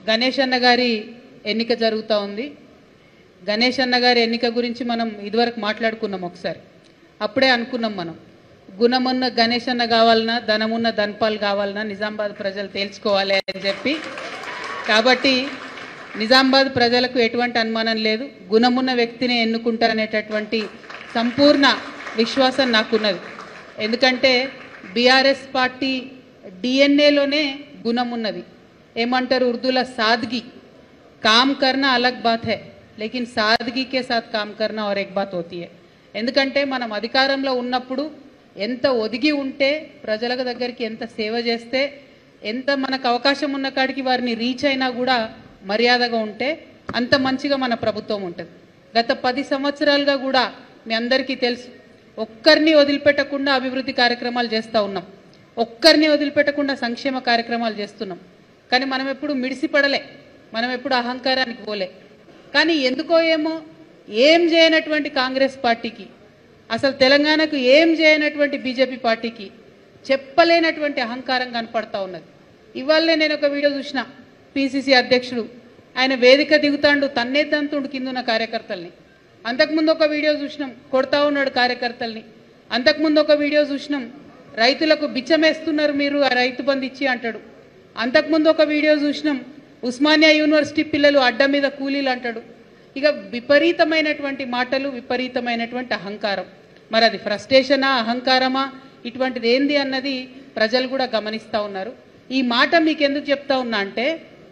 గణేష్ అన్న గారి ఎన్నిక జరుగుతూ ఉంది గణేష్ అన్న గారి ఎన్నిక గురించి మనం ఇదివరకు మాట్లాడుకున్నాం ఒకసారి అప్పుడే అనుకున్నాం మనం గుణమున్న గణేష్ అన్న కావాలన్నా ధనమున్న ధన్పాల్ కావాలన్నా నిజామాబాద్ ప్రజలు తేల్చుకోవాలి అని చెప్పి కాబట్టి నిజామాబాద్ ప్రజలకు ఎటువంటి అనుమానం లేదు గుణమున్న వ్యక్తిని ఎన్నుకుంటారనేటటువంటి సంపూర్ణ విశ్వాసం నాకున్నది ఎందుకంటే బీఆర్ఎస్ పార్టీ డిఎన్ఏలోనే గుణం ఉన్నది ఏమంటారు ఉర్దూలో సాద్గి काम करना अलग बात है लेकिन सादगी के साथ काम करना और एक बात होती है ఎందుకంటే మనం అధికారంలో ఉన్నప్పుడు ఎంత ఒదిగి ఉంటే ప్రజల దగ్గరికి ఎంత సేవ చేస్తే ఎంత మనకు అవకాశం ఉన్న కాడికి వారిని రీచ్ అయినా కూడా మర్యాదగా ఉంటే అంత మంచిగా మన ప్రభుత్వం ఉంటుంది గత పది సంవత్సరాలుగా కూడా మీ అందరికీ తెలుసు ఒక్కరిని వదిలిపెట్టకుండా అభివృద్ధి కార్యక్రమాలు చేస్తూ ఉన్నాం ఒక్కరిని వదిలిపెట్టకుండా సంక్షేమ కార్యక్రమాలు చేస్తున్నాం కానీ మనం ఎప్పుడు మిడిసిపడలే మనం ఎప్పుడు అహంకారానికి పోలే కానీ ఎందుకో ఏమో ఏం చేయనటువంటి కాంగ్రెస్ పార్టీకి అసలు తెలంగాణకు ఏం చేయనటువంటి బీజేపీ పార్టీకి చెప్పలేనటువంటి అహంకారం కనపడతా ఉన్నది ఇవాళనే నేను ఒక వీడియో చూసిన పిసిసి అధ్యక్షుడు ఆయన వేదిక దిగుతాండు తన్నే తంతుండు కింద ఉన్న కార్యకర్తల్ని అంతకుముందు ఒక వీడియో చూసినాం కొడతా ఉన్నాడు కార్యకర్తల్ని అంతకుముందు ఒక వీడియో చూసినాం రైతులకు బిచ్చమేస్తున్నారు మీరు ఆ రైతు బంధు ఇచ్చి అంటాడు అంతకుముందు ఒక వీడియో చూసినాం ఉస్మానియా యూనివర్సిటీ పిల్లలు అడ్డ మీద కూలీలు అంటాడు ఇక విపరీతమైనటువంటి మాటలు విపరీతమైనటువంటి అహంకారం మరి అది ఫ్రస్ట్రేషనా అహంకారమా ఇటువంటిది ఏంది అన్నది ప్రజలు కూడా గమనిస్తూ ఉన్నారు ఈ మాట మీకు ఎందుకు చెప్తా ఉన్నా అంటే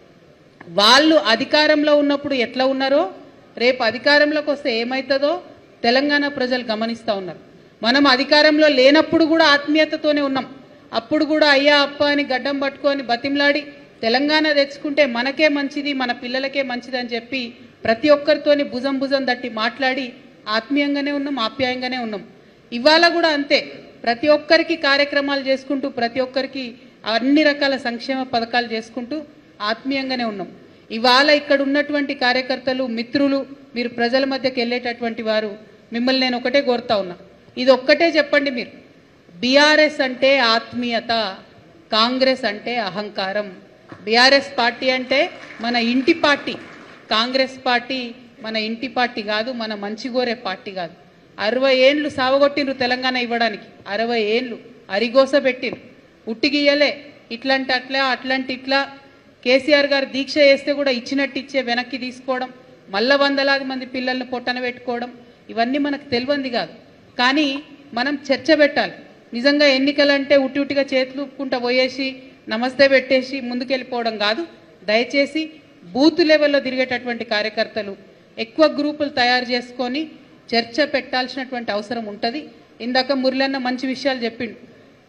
వాళ్ళు అధికారంలో ఉన్నప్పుడు ఎట్లా ఉన్నారో రేపు అధికారంలోకి వస్తే ఏమవుతుందో తెలంగాణ ప్రజలు గమనిస్తూ ఉన్నారు మనం అధికారంలో లేనప్పుడు కూడా ఆత్మీయతతోనే ఉన్నాం అప్పుడు కూడా అయ్యా అప్ప అని గడ్డం పట్టుకొని బతిమలాడి తెలంగాణ తెచ్చుకుంటే మనకే మంచిది మన పిల్లలకే మంచిది అని చెప్పి ప్రతి ఒక్కరితోని భుజం భుజం తట్టి మాట్లాడి ఆత్మీయంగానే ఉన్నాం ఆప్యాయంగానే ఉన్నాం ఇవాళ కూడా అంతే ప్రతి ఒక్కరికి కార్యక్రమాలు చేసుకుంటూ ప్రతి ఒక్కరికి అన్ని రకాల సంక్షేమ పథకాలు చేసుకుంటూ ఆత్మీయంగానే ఉన్నాం ఇవాళ ఇక్కడ ఉన్నటువంటి కార్యకర్తలు మిత్రులు మీరు ప్రజల మధ్యకి వెళ్ళేటటువంటి వారు మిమ్మల్ని నేను ఒకటే కోరుతా ఉన్నా ఇది ఒక్కటే చెప్పండి మీరు బీఆర్ఎస్ అంటే ఆత్మీయత కాంగ్రెస్ అంటే అహంకారం బీఆర్ఎస్ పార్టీ అంటే మన ఇంటి పార్టీ కాంగ్రెస్ పార్టీ మన ఇంటి పార్టీ కాదు మన మంచిగోరే పార్టీ కాదు అరవై ఏండ్లు సావగొట్టిండ్రు తెలంగాణ ఇవ్వడానికి అరవై ఏండ్లు అరిగోస పెట్టిండ్రు ఉట్టిగియ్యలే ఇట్లాంటి అట్లా అట్లాంటి ఇట్లా కేసీఆర్ గారు దీక్ష చేస్తే కూడా ఇచ్చినట్టు ఇచ్చే వెనక్కి తీసుకోవడం మళ్ళా వందలాది మంది పిల్లల్ని పొట్టన పెట్టుకోవడం ఇవన్నీ మనకు తెలియంది కాదు కానీ మనం చర్చ పెట్టాలి నిజంగా ఎన్నికలంటే ఉట్టి ఉట్టిగా చేతులు ఊపుకుంటా పోయేసి నమస్తే పెట్టేసి ముందుకెళ్ళిపోవడం కాదు దయచేసి బూత్ లెవెల్లో తిరిగేటటువంటి కార్యకర్తలు ఎక్కువ గ్రూపులు తయారు చేసుకొని చర్చ పెట్టాల్సినటువంటి అవసరం ఉంటుంది ఇందాక మురళన్న మంచి విషయాలు చెప్పిండు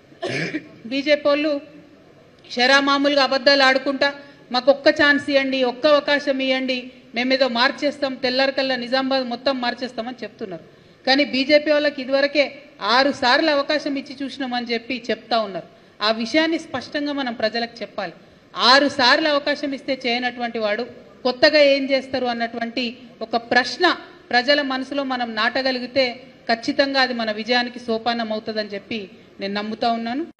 బీజేపీ వాళ్ళు షరా మామూలుగా అబద్ధాలు ఆడుకుంటా మాకు ఒక్క ఛాన్స్ ఇవ్వండి ఒక్క అవకాశం ఇవ్వండి మేమేదో మార్చేస్తాం తెల్లారికల్లా నిజామాబాద్ మొత్తం మార్చేస్తామని చెప్తున్నారు కానీ బీజేపీ వాళ్ళకి ఇదివరకే ఆరు సార్లు అవకాశం ఇచ్చి చూసినామని చెప్పి చెప్తా ఉన్నారు ఆ విషయాన్ని స్పష్టంగా మనం ప్రజలకు చెప్పాలి ఆరు సార్లు అవకాశం ఇస్తే చేయనటువంటి వాడు కొత్తగా ఏం చేస్తారు అన్నటువంటి ఒక ప్రశ్న ప్రజల మనసులో మనం నాటగలిగితే ఖచ్చితంగా అది మన విజయానికి సోపానం అవుతుందని చెప్పి నేను నమ్ముతా ఉన్నాను